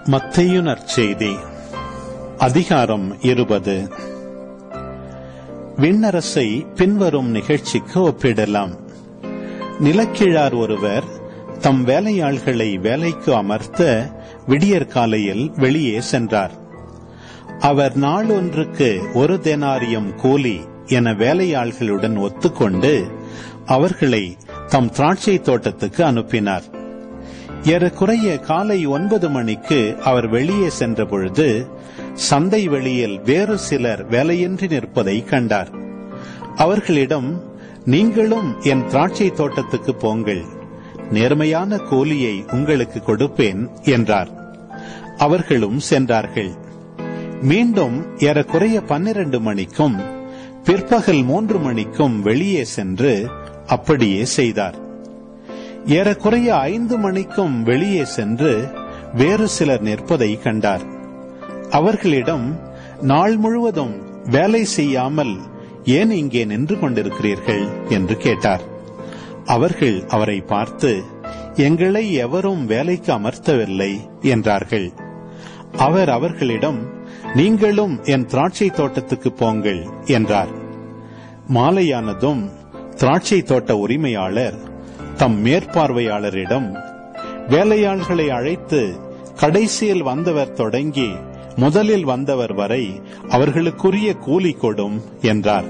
மத்தேயு நற்செய்தி அதிகாரம் இருபது விண்ணரசை பின்வரும் நிகழ்ச்சிக்கு ஒப்பிடலாம் நிலக்கிழார் ஒருவர் தம் வேலையாள்களை வேலைக்கு அமர்த்த விடியற் காலையில் வெளியே சென்றார் அவர் நாளொன்றுக்கு ஒரு தெனாரியம் கூலி என வேலையாள்களுடன் ஒத்துக்கொண்டு அவர்களை தம் திராட்சை தோட்டத்துக்கு அனுப்பினார் ஏறக்குறைய காலை ஒன்பது மணிக்கு அவர் வெளியே சென்ற பொழுது சந்தை வெளியில் வேறு சிலர் வேலையின்றி நிற்பதை கண்டார் அவர்களிடம் நீங்களும் என் திராட்சை தோட்டத்துக்கு போங்கள் நேர்மையான கூலியை உங்களுக்கு கொடுப்பேன் என்றார் அவர்களும் சென்றார்கள் மீண்டும் ஏறக்குறைய பன்னிரண்டு மணிக்கும் பிற்பகல் மூன்று மணிக்கும் வெளியே சென்று அப்படியே செய்தார் ஏறக்குறைய ஐந்து மணிக்கும் வெளியே சென்று வேறு சிலர் நிற்பதை கண்டார் அவர்களிடம் நாள் முழுவதும் வேலை செய்யாமல் ஏன் இங்கே நின்று கொண்டிருக்கிறீர்கள் என்று கேட்டார் அவர்கள் அவரை பார்த்து எங்களை எவரும் வேலைக்கு அமர்த்தவில்லை என்றார்கள் அவர் அவர்களிடம் நீங்களும் என் திராட்சை தோட்டத்துக்கு போங்கள் என்றார் மாலையானதும் திராட்சை தோட்ட உரிமையாளர் தம் மேற்பார்வையாளரிடம் வேலையாள்களை அழைத்து கடைசியில் வந்தவர் தொடங்கி முதலில் வந்தவர் வரை அவர்களுக்குரிய கூலி கொடும் என்றார்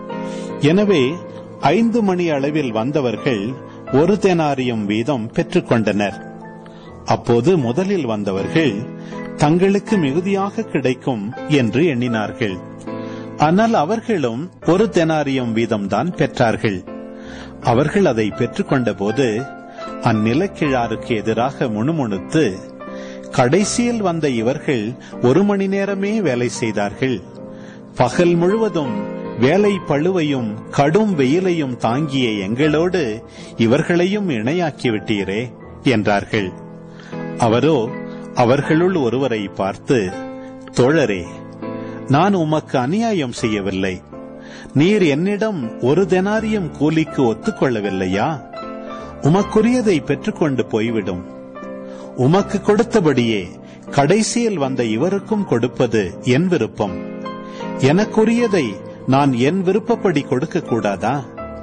எனவே ஐந்து மணி அளவில் வந்தவர்கள் ஒரு தெனாரியம் வீதம் பெற்றுக்கொண்டனர் அப்போது முதலில் வந்தவர்கள் தங்களுக்கு மிகுதியாக கிடைக்கும் என்று எண்ணினார்கள் ஆனால் அவர்களும் ஒரு தெனாரியம் வீதம்தான் பெற்றார்கள் அவர்கள் அதை பெற்றுக்கொண்ட போது அந்நிலக்கிழாருக்கு எதிராக முணுமுணுத்து கடைசியில் வந்த இவர்கள் ஒரு மணி நேரமே வேலை செய்தார்கள் பகல் முழுவதும் வேலை பழுவையும் கடும் வெயிலையும் தாங்கிய எங்களோடு இவர்களையும் இணையாக்கிவிட்டீரே என்றார்கள் அவரோ அவர்களுள் ஒருவரை பார்த்து தோழரே நான் உமக்கு அநியாயம் செய்யவில்லை நீர் என்னிடம் ஒரு தெனாரியம் கூலிக்கு ஒத்துக்கொள்ளவில்லையா உமக்குரியதை பெற்றுக்கொண்டு போய்விடும் உமக்கு கொடுத்தபடியே கடைசியில் வந்த இவருக்கும் கொடுப்பது என் விருப்பம் எனக்குரியதை நான் என் விருப்பப்படி கொடுக்க கூடாதா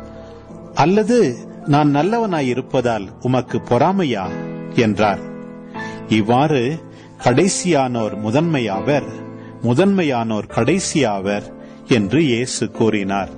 அல்லது நான் நல்லவனாயிருப்பதால் உமக்கு பொறாமையா என்றார் இவ்வாறு கடைசியானோர் முதன்மையாவர் முதன்மையானோர் கடைசியாவர் என்று இயேசு கூறினார்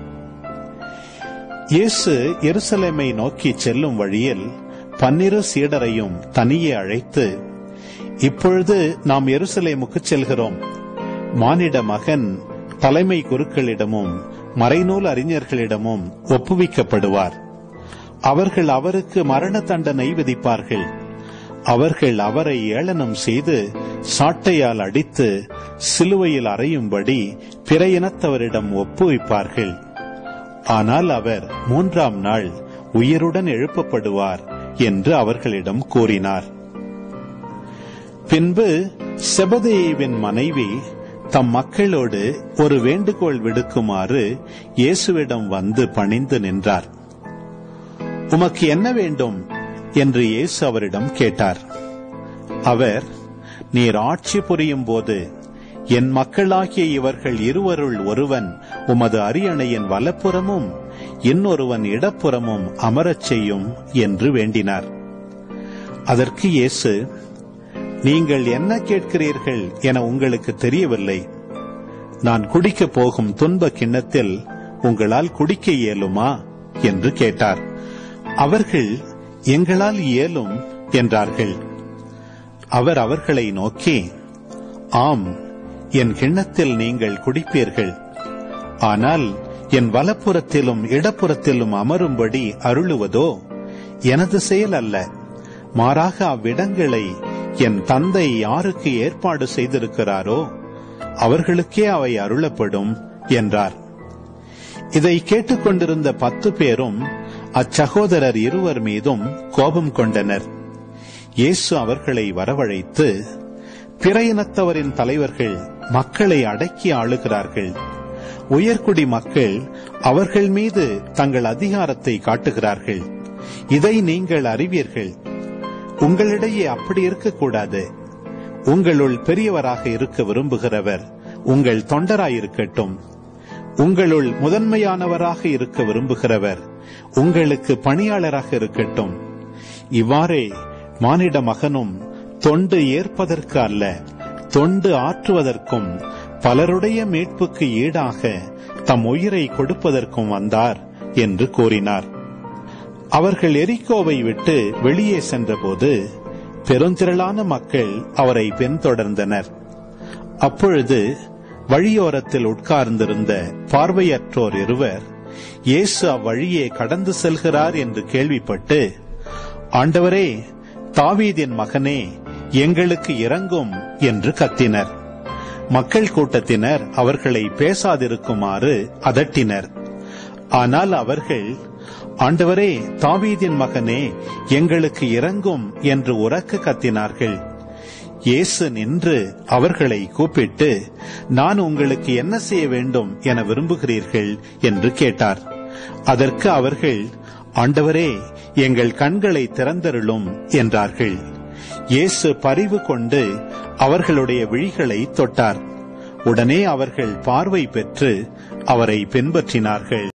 இயேசு எருசலேமை நோக்கி செல்லும் வழியில் பன்னிரு சீடரையும் தனியே அழைத்து இப்பொழுது நாம் எருசலேமுக்கு செல்கிறோம் மானிட மகன் தலைமை குருக்களிடமும் மறைநூல் அறிஞர்களிடமும் ஒப்புவிக்கப்படுவார் அவர்கள் அவருக்கு மரண தண்டனை விதிப்பார்கள் அவர்கள் அவரை ஏளனம் செய்து சாட்டையால் அடித்து சிலுவையில் அறையும்படி பிற இனத்தவரிடம் ஒப்புவிப்பார்கள் ஆனால் அவர் மூன்றாம் நாள் உயிருடன் எழுப்பப்படுவார் என்று அவர்களிடம் கூறினார் பின்பு செபதேவின் மனைவி தம் மக்களோடு ஒரு வேண்டுகோள் விடுக்குமாறு இயேசுவிடம் வந்து பணிந்து நின்றார் உமக்கு என்ன வேண்டும் என்று இயேசு அவரிடம் கேட்டார் அவர் நீர் ஆட்சி புரியும் போது என் மக்களாகிய இவர்கள் இருவருள் ஒருவன் உமது அரியணையின் வலப்புறமும் இன்னொருவன் இடப்புறமும் அமரச் செய்யும் என்று வேண்டினார் அதற்கு இயேசு நீங்கள் என்ன கேட்கிறீர்கள் என உங்களுக்கு தெரியவில்லை நான் குடிக்கப் போகும் துன்ப கிண்ணத்தில் உங்களால் குடிக்க இயலுமா என்று கேட்டார் அவர்கள் எங்களால் இயலும் என்றார்கள் அவர் அவர்களை நோக்கி ஆம் என் கிண்ணத்தில் நீங்கள் குடிப்பீர்கள் ஆனால் என் வலப்புறத்திலும் இடப்புறத்திலும் அமரும்படி அருளுவதோ எனது செயல் அல்ல மாறாக அவ்விடங்களை என் தந்தை யாருக்கு ஏற்பாடு செய்திருக்கிறாரோ அவர்களுக்கே அவை அருளப்படும் என்றார் இதை கேட்டுக்கொண்டிருந்த பத்து பேரும் அச்சகோதரர் இருவர் மீதும் கோபம் கொண்டனர் இயேசு அவர்களை வரவழைத்து பிற இனத்தவரின் தலைவர்கள் மக்களை அடக்கி ஆளுகிறார்கள் உயர்குடி மக்கள் அவர்கள் மீது தங்கள் அதிகாரத்தை காட்டுகிறார்கள் இதை நீங்கள் அறிவீர்கள் உங்களிடையே அப்படி இருக்கக்கூடாது உங்களுள் பெரியவராக இருக்க விரும்புகிறவர் உங்கள் தொண்டராயிருக்கட்டும் உங்களுள் முதன்மையானவராக இருக்க விரும்புகிறவர் உங்களுக்கு பணியாளராக இருக்கட்டும் இவ்வாறே மானிட மகனும் தொண்டு ஏற்பதற்கு அல்ல தொண்டு ஆற்றுவதற்கும் பலருடைய மீட்புக்கு ஈடாக தம் உயிரை கொடுப்பதற்கும் வந்தார் என்று கூறினார் அவர்கள் எரிக்கோவை விட்டு வெளியே சென்றபோது பெருந்திரளான மக்கள் அவரை பின்தொடர்ந்தனர் அப்பொழுது வழியோரத்தில் உட்கார்ந்திருந்த பார்வையற்றோர் இருவர் இயேசு அவ்வழியே கடந்து செல்கிறார் என்று கேள்விப்பட்டு ஆண்டவரே தாவீதின் மகனே எங்களுக்கு இறங்கும் என்று கத்தினர் மக்கள் கூட்டத்தினர் அவர்களை பேசாதிருக்குமாறு அதட்டினர் ஆனால் அவர்கள் ஆண்டவரே தாவீதின் மகனே எங்களுக்கு இறங்கும் என்று உறக்க கத்தினார்கள் இயேசு நின்று அவர்களை கூப்பிட்டு நான் உங்களுக்கு என்ன செய்ய வேண்டும் என விரும்புகிறீர்கள் என்று கேட்டார் அதற்கு அவர்கள் ஆண்டவரே எங்கள் கண்களை திறந்தருளும் என்றார்கள் இயேசு பரிவு கொண்டு அவர்களுடைய விழிகளை தொட்டார் உடனே அவர்கள் பார்வை பெற்று அவரை பின்பற்றினார்கள்